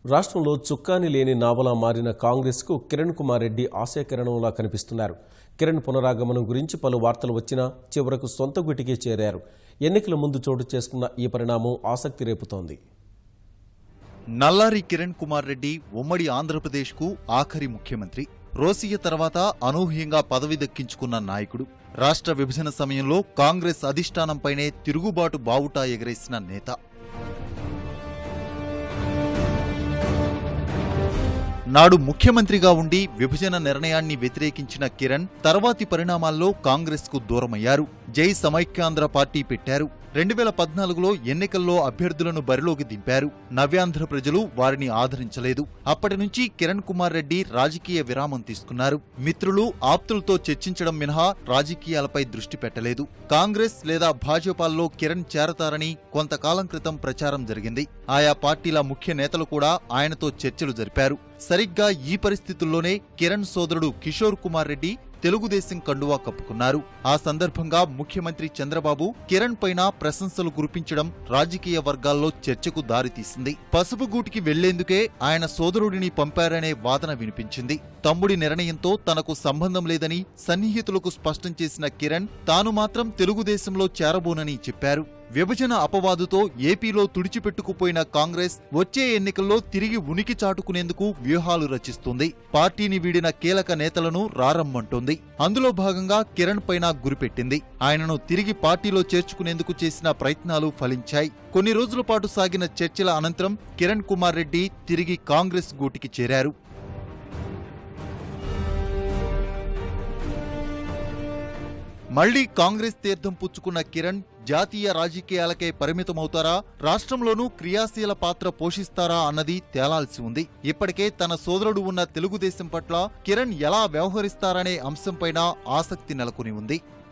రాష్ట్రంలో చుక్కాని లేని నావలా మారిన కాంగ్రెస్కు కిరణ్ కుమార్ రెడ్డి ఆశయకిరణంలా కనిపిస్తున్నారు కిరణ్ పునరాగమనం గురించి పలు వార్తలు వచ్చినా చివరకు సొంత గుటికే చేరారు ఎన్నికల ముందు చోటు చేసుకున్న ఈ పరిణామం ఆసక్తి రేపుతోంది నల్లారి కిరణ్ కుమార్ రెడ్డి ఉమ్మడి ఆంధ్రప్రదేశ్కు ఆఖరి ముఖ్యమంత్రి రోసియ తర్వాత అనూహ్యంగా పదవి దక్కించుకున్న నాయకుడు రాష్ట్ర విభజన సమయంలో కాంగ్రెస్ అధిష్టానంపైనే తిరుగుబాటు బావుటా ఎగరేసిన నేత నాడు ముఖ్యమంత్రిగా ఉండి విభజన నిర్ణయాన్ని వ్యతిరేకించిన కిరణ్ తర్వాతి పరిణామాల్లో కాంగ్రెస్కు దూరమయ్యారు జై సమైక్యాంధ్ర పార్టీ పెట్టారు రెండు వేల పద్నాలుగులో ఎన్నికల్లో అభ్యర్థులను బరిలోకి దింపారు నవ్యాంధ్ర ప్రజలు వారిని ఆదరించలేదు అప్పటి నుంచి కిరణ్ కుమార్ రెడ్డి రాజకీయ విరామం తీసుకున్నారు మిత్రులు ఆప్తులతో చర్చించడం మినహా రాజకీయాలపై దృష్టి పెట్టలేదు కాంగ్రెస్ లేదా భాజపాల్లో కిరణ్ చేరతారని కొంతకాలం క్రితం ప్రచారం జరిగింది ఆయా పార్టీల ముఖ్య నేతలు కూడా ఆయనతో చర్చలు జరిపారు సరిగ్గా ఈ పరిస్థితుల్లోనే కిరణ్ సోదరుడు కిషోర్ కుమార్ రెడ్డి తెలుగుదేశం కండువా కప్పుకున్నారు ఆ సందర్భంగా ముఖ్యమంత్రి చంద్రబాబు కిరణ్ పైన ప్రశంసలు కురిపించడం రాజకీయ వర్గాల్లో చర్చకు దారితీసింది పసుపు గూటికి వెళ్లేందుకే ఆయన సోదరుడిని పంపారనే వాదన వినిపించింది తమ్ముడి నిర్ణయంతో తనకు సంబంధం లేదని సన్నిహితులకు స్పష్టం చేసిన కిరణ్ తాను మాత్రం తెలుగుదేశంలో చేరబోనని చెప్పారు విభజన అపవాదుతో ఏపీలో తుడిచిపెట్టుకుపోయిన కాంగ్రెస్ వచ్చే ఎన్నికల్లో తిరిగి ఉనికి చాటుకునేందుకు వ్యూహాలు రచిస్తుంది పార్టీని వీడిన కీలక నేతలను రారమ్మంటోంది అందులో భాగంగా కిరణ్ పైన గురిపెట్టింది ఆయనను తిరిగి పార్టీలో చేర్చుకునేందుకు చేసిన ప్రయత్నాలు ఫలించాయి కొన్ని రోజుల పాటు సాగిన చర్చల అనంతరం కిరణ్ కుమార్ రెడ్డి తిరిగి కాంగ్రెస్ గూటికి చేరారు మళ్లీ కాంగ్రెస్ తీర్థం పుచ్చుకున్న కిరణ్ జాతీయ రాజకీయాలకే పరిమితమవుతారా రాష్ట్రంలోనూ క్రియాశీల పాత్ర పోషిస్తారా అన్నది తేలాల్సి ఉంది ఇప్పటికే తన సోదరుడు ఉన్న తెలుగుదేశం పట్ల కిరణ్ ఎలా వ్యవహరిస్తారనే అంశంపైన ఆసక్తి నెలకొని ఉంది